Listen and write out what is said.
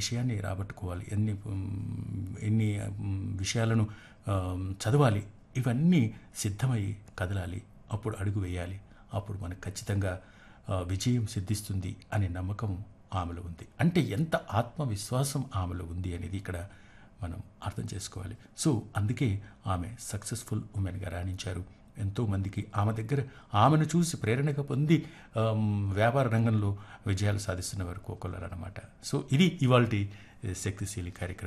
విషయాన్ని రాబట్టుకోవాలి ఎన్ని ఉమ్, ఎన్ని ఉమ్, విషయాలను ఆమ్, చదవాలి ఇవన్నీ సిద్ధమై కదలాలి అప్పుడు అడుగు వేయాలి అప్పుడు మనకు ఖచ్చితంగా ఆ, విజయం సిద్ధిస్తుంది అనే నమ్మకం ఆమెలో ఉంది అంటే ఎంత ఆత్మవిశ్వాసం ఆమెలో ఉంది అనేది ఇక్కడ మనం అర్థం చేసుకోవాలి సో అందుకే ఆమె సక్సెస్ఫుల్ ఉమెన్గా రాణించారు ఎంతోమందికి ఆమె దగ్గర ఆమెను చూసి ప్రేరణగా పొంది ఆమ్, వ్యాపార రంగంలో విజయాలు సాధిస్తున్న వారు ఒక్కొక్కరు అనమాట సో ఇది ఇవాళ శక్తిశీలి కార్యక్రమం